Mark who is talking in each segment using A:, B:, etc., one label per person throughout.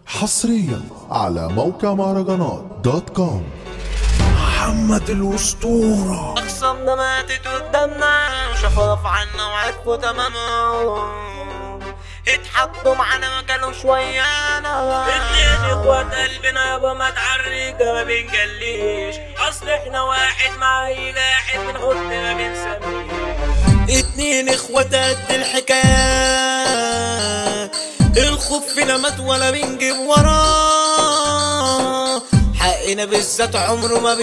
A: حصريا على موقع مهرجانات دوت كوم محمد الأسطورة
B: أقسامنا ماتت قدامنا شفاف عنا وعرفوا تماما اتحطوا معانا ما كانوا شويانا اتنين اخوات قلبنا يابا ما تعريك ما بنجليش اصل احنا واحد مع اي واحد بنحط ما بنسميش اتنين اخوات قد الحكاية الخوف فينا مات ولا بنجيب وراه حقنا بالذات عمره ما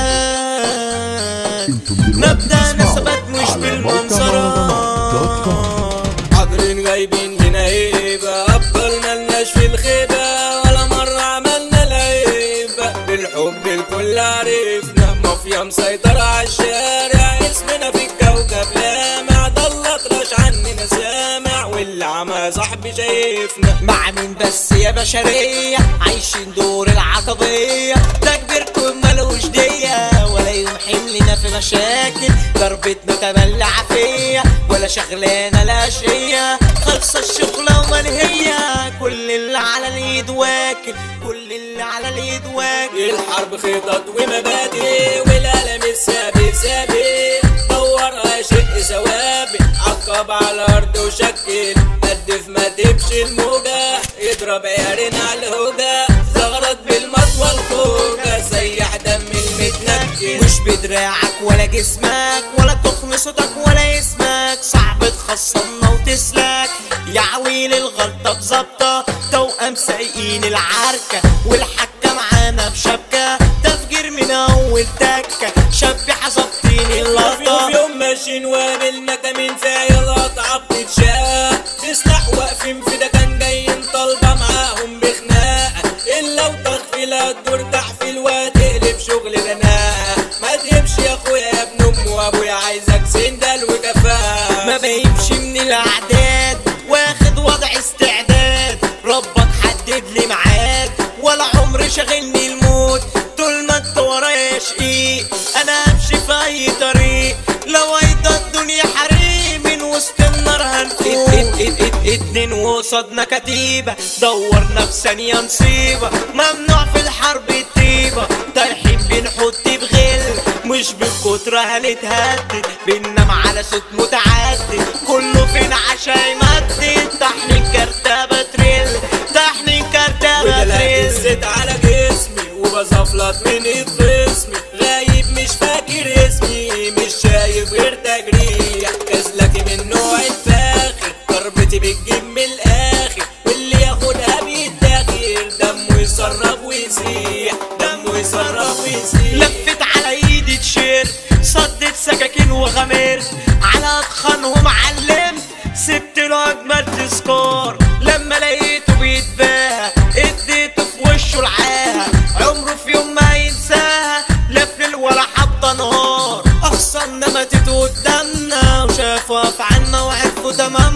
B: بيبان
A: انتم دلوقتي
B: مبدأنا
A: تسمعوا
B: ثبات مش
A: على موقع
B: بالمنظرة
A: مهرجانات دوت كوم
B: حاضرين غايبين هنا هيبة أبطال ملناش في الخيبة ولا مرة عملنا العيبة بالحب الكل عرفنا مافيا مسيطرة عالشارع اسمنا في الكوكب لامع ضل اطرش عننا سامع واللي عمى صاحبي شايفنا مع مين بس يا بشرية عايشين دور العصبية ده كبيركم ملوش دية ولا يوم حملنا في مشاكل ضربتنا تملي عافية ولا شغلانة لا شيء خلص الشغلة ومنهية كل اللي على اليد واكل كل اللي على اليد واكل الحرب خطط ومبادئ والقلم الثابت ثابت دورها شق ثوابت عقب على الارض وشكل قدف ما تمشي الموجة يضرب عيارين على الهوجة زغرت بالمطوى الخوجة سيح دم المتنكل مش بدراعك ولا جسمك ولا تخن صوتك ولا اسمك صعب تخصمنا وتسلك يا عويل الغلطة بظبطة توأم سايقين العركة والحكة معانا بشبكة تفجير من أول تكة شبح ظابطين اللقطة في يوم ماشيين وقابلنا كمين فايل قطعة بتتشاق تسلح واقفين في ده كان جايين طالبة معاهم بخناقة إلا وتغفيلها الدور تحفيل وتقلب شغل بناء ما تهبش يا اخويا يا ابن ام وابويا عايزك سندل وكفاء ما بيمشي من الاعداد واخد وضع استعداد ربك حدد لي ميعاد ولا عمري شاغلني الموت طول ما انت ورايا شقيق انا امشي في اي طريق لو ايضا الدنيا حريم من وسط النار هنكون اتنين وقصادنا كتيبة دورنا في ثانية نصيبة ممنوع في الحرب الطيبة طايحين بنحط بغل مش بالكترة هنتهدد بننام على صوت متعدد كله فين عشا يمدد طحن الكرتبة تريل طحن الكرتبة تريل زيت على جسمي وبزفلط من خصمي غايب مش فاكر اسمي مش شايف غير تجريح كسلكي من نوع الفاخر ضربتي بتجيب من الاخر واللي ياخدها بيتاخر دمه يسرب ويسيح دمه يسرب ويسيح لفت على ايدي تشيرت صدت سكاكين وغمرت على اتخانهم علمت سبت له اجمل تذكار لما لقيته بيتباهى اديته في وشه العاهه عمره في يوم ما ينساها لا في ليل ولا حتى نهار اخصمنا ماتت قدامنا وشافوا افعالنا وعرفوا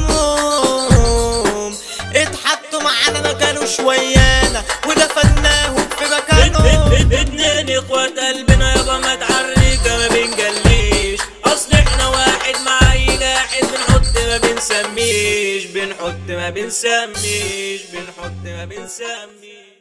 B: تمامهم اتحطوا معانا ما كانوا شويانا ودفناهم في مكانهم اتنين اخوات قلبنا يابا ما تعريك ما بنجليش اصل احنا واحد مع اي واحد بنحط ما بنسميش بنحط ما بنسميش بنحط ما بنسميش